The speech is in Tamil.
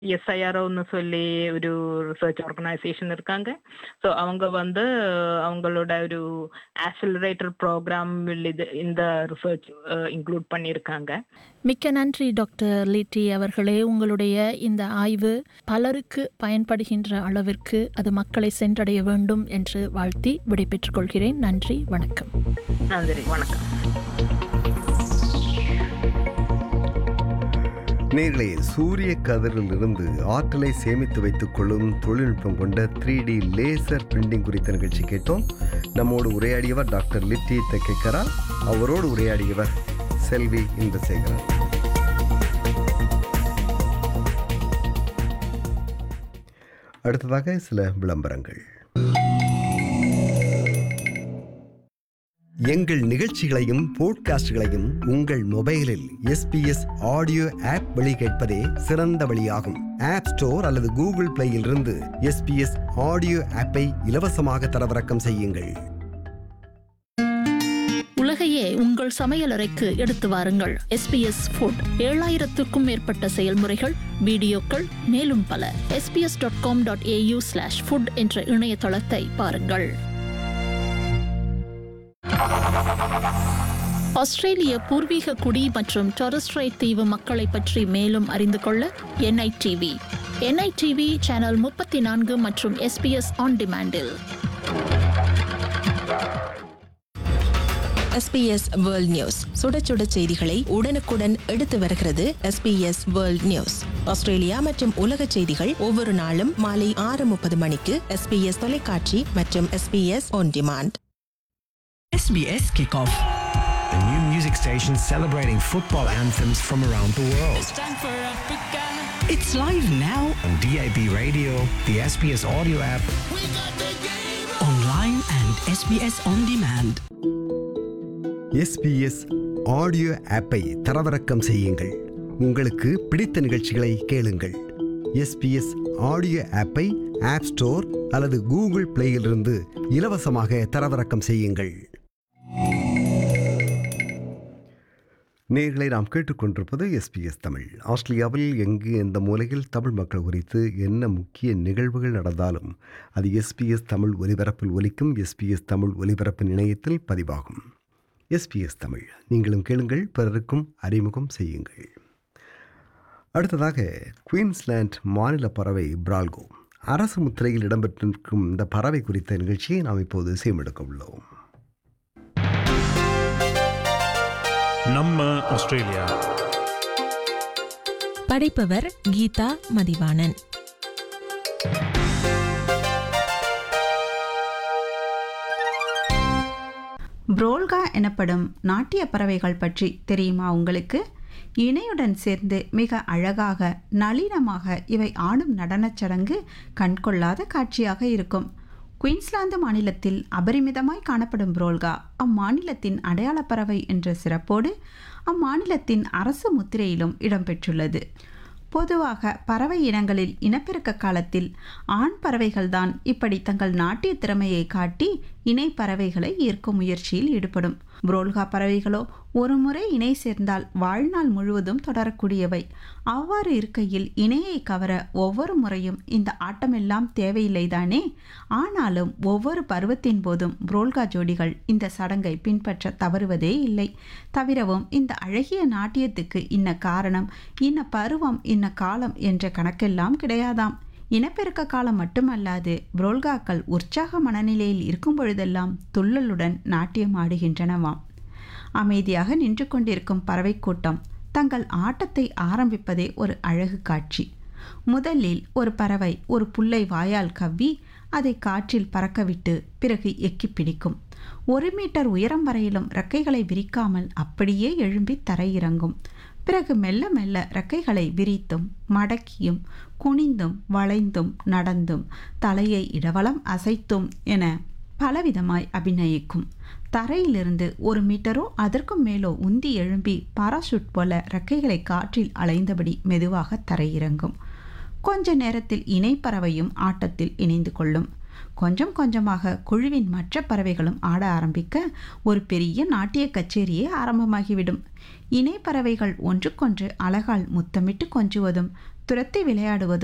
எஸ்ஐஆர்ஓன்னு சொல்லி ஒரு ரிசர்ச் ஆர்கனைசேஷன் இருக்காங்க ஸோ அவங்க வந்து அவங்களோட ஒரு ஆக்சிலரேட்டர் ப்ரோக்ராம் இது இந்த ரிசர்ச் இன்க்ளூட் பண்ணியிருக்காங்க மிக்க நன்றி டாக்டர் லிட்டி அவர்களே உங்களுடைய இந்த ஆய்வு பலருக்கு பயன்படுகின்ற அளவிற்கு அது மக்களை சென்றடைய வேண்டும் என்று வாழ்த்தி விடைபெற்றுக் கொள்கிறேன் நன்றி வணக்கம் நன்றி வணக்கம் நேர்களே சூரிய கதிரிலிருந்து ஆற்றலை சேமித்து வைத்துக் கொள்ளும் தொழில்நுட்பம் கொண்ட த்ரீ டி லேசர் பிரிண்டிங் குறித்த நிகழ்ச்சி கேட்டோம் நம்மோடு உரையாடியவர் டாக்டர் லிட்டி தெக்கேக்கரா அவரோடு உரையாடியவர் செல்வி இந்திரசேகரன் அடுத்ததாக சில விளம்பரங்கள் எங்கள் நிகழ்ச்சிகளையும் போட்காஸ்டுகளையும் உங்கள் மொபைலில் எஸ்பிஎஸ் ஆடியோ ஆப் வழி கேட்பதே சிறந்த வழியாகும் ஆப் ஸ்டோர் அல்லது கூகுள் பிளேயில் இருந்து எஸ்பிஎஸ் ஆடியோ ஆப்பை இலவசமாக தரவிறக்கம் செய்யுங்கள் உலகையே உங்கள் சமையலறைக்கு எடுத்து வாருங்கள் எஸ்பிஎஸ் ஃபுட் ஏழாயிரத்துக்கும் மேற்பட்ட செயல்முறைகள் வீடியோக்கள் மேலும் பல SBS dot com dot AU slash food என்ற இணையதளத்தை பாருங்கள் ஆஸ்திரேலிய பூர்வீக குடி மற்றும் டொரஸ்ட்ரைட் தீவு மக்களை பற்றி மேலும் அறிந்து கொள்ள என்ஐடிவி என்ஐடிவி சேனல் முப்பத்தி நான்கு மற்றும் எஸ்பிஎஸ் ஆன் டிமாண்டில் எஸ்பிஎஸ் வேர்ல்ட் நியூஸ் சுட சுட செய்திகளை உடனுக்குடன் எடுத்து வருகிறது எஸ்பிஎஸ் வேர்ல்ட் நியூஸ் ஆஸ்திரேலியா மற்றும் உலக செய்திகள் ஒவ்வொரு நாளும் மாலை ஆறு முப்பது மணிக்கு எஸ்பிஎஸ் தொலைக்காட்சி மற்றும் SBS on demand SBS Kickoff. A new music station celebrating football anthems from around the world. It's live now, On DAB radio, the SBS audio app, online and SBS on demand. SBS audio ஆப்பை தரவிறக்கம் செய்யுங்கள் உங்களுக்கு பிடித்த நிகழ்ச்சிகளை கேளுங்கள் எஸ்பிஎஸ் ஆடியோ ஆப்பை ஆப் ஸ்டோர் அல்லது கூகுள் பிளேயிலிருந்து இலவசமாக தரவிறக்கம் செய்யுங்கள் நேர்களை நாம் கேட்டுக்கொண்டிருப்பது எஸ்பிஎஸ் தமிழ் ஆஸ்திரேலியாவில் எங்கு எந்த மூலையில் தமிழ் மக்கள் குறித்து என்ன முக்கிய நிகழ்வுகள் நடந்தாலும் அது எஸ்பிஎஸ் தமிழ் ஒலிபரப்பில் ஒலிக்கும் எஸ்பிஎஸ் தமிழ் ஒலிபரப்பின் இணையத்தில் பதிவாகும் எஸ்பிஎஸ் தமிழ் நீங்களும் கேளுங்கள் பிறருக்கும் அறிமுகம் செய்யுங்கள் அடுத்ததாக குயின்ஸ்லாண்ட் மாநில பறவை பிரால்கோ அரசு முத்திரையில் இடம்பெற்றிருக்கும் இந்த பறவை குறித்த நிகழ்ச்சியை நாம் இப்போது செய்மெடுக்க உள்ளோம் நம்ம ஆஸ்திரேலியா படைப்பவர் கீதா மதிவாணன் புரோல்கா எனப்படும் நாட்டிய பறவைகள் பற்றி தெரியுமா உங்களுக்கு இணையுடன் சேர்ந்து மிக அழகாக நளினமாக இவை ஆடும் நடனச் சடங்கு கண்கொள்ளாத காட்சியாக இருக்கும் குயின்ஸ்லாந்து மாநிலத்தில் அபரிமிதமாய் காணப்படும் புரோல்கா அம்மாநிலத்தின் அடையாளப் பறவை என்ற சிறப்போடு அம்மாநிலத்தின் அரசு முத்திரையிலும் இடம்பெற்றுள்ளது பொதுவாக பறவை இனங்களில் இனப்பெருக்க காலத்தில் ஆண் பறவைகள்தான் இப்படி தங்கள் நாட்டிய திறமையை காட்டி இணை பறவைகளை ஈர்க்கும் முயற்சியில் ஈடுபடும் புரோல்கா பறவைகளோ ஒரு முறை இணை சேர்ந்தால் வாழ்நாள் முழுவதும் தொடரக்கூடியவை அவ்வாறு இருக்கையில் இணையை கவர ஒவ்வொரு முறையும் இந்த ஆட்டமெல்லாம் தேவையில்லைதானே ஆனாலும் ஒவ்வொரு பருவத்தின் போதும் புரோல்கா ஜோடிகள் இந்த சடங்கை பின்பற்ற தவறுவதே இல்லை தவிரவும் இந்த அழகிய நாட்டியத்துக்கு இன்ன காரணம் இன்ன பருவம் இன்ன காலம் என்ற கணக்கெல்லாம் கிடையாதாம் இனப்பெருக்க காலம் மட்டுமல்லாது புரோல்காக்கள் உற்சாக மனநிலையில் இருக்கும் பொழுதெல்லாம் துள்ளலுடன் நாட்டியம் ஆடுகின்றனவாம் அமைதியாக நின்று கொண்டிருக்கும் பறவை கூட்டம் தங்கள் ஆட்டத்தை ஆரம்பிப்பதே ஒரு அழகு காட்சி முதலில் ஒரு பறவை ஒரு புல்லை வாயால் கவ்வி அதை காற்றில் பறக்கவிட்டு பிறகு எக்கி பிடிக்கும் ஒரு மீட்டர் உயரம் வரையிலும் ரெக்கைகளை விரிக்காமல் அப்படியே எழும்பி தரையிறங்கும் பிறகு மெல்ல மெல்ல ரெக்கைகளை விரித்தும் மடக்கியும் குனிந்தும் வளைந்தும் நடந்தும் தலையை இடவலம் அசைத்தும் என பலவிதமாய் அபிநயிக்கும் தரையிலிருந்து ஒரு மீட்டரோ அதற்கும் மேலோ உந்தி எழும்பி பாராசூட் போல ரெக்கைகளை காற்றில் அலைந்தபடி மெதுவாக தரையிறங்கும் கொஞ்ச நேரத்தில் இணைப்பறவையும் ஆட்டத்தில் இணைந்து கொள்ளும் கொஞ்சம் கொஞ்சமாக குழுவின் மற்ற பறவைகளும் ஆட ஆரம்பிக்க ஒரு பெரிய நாட்டிய கச்சேரியே ஆரம்பமாகிவிடும் இணை பறவைகள் ஒன்றுக்கொன்று அழகால் முத்தமிட்டு கொஞ்சுவதும் துரத்தி விளையாடுவது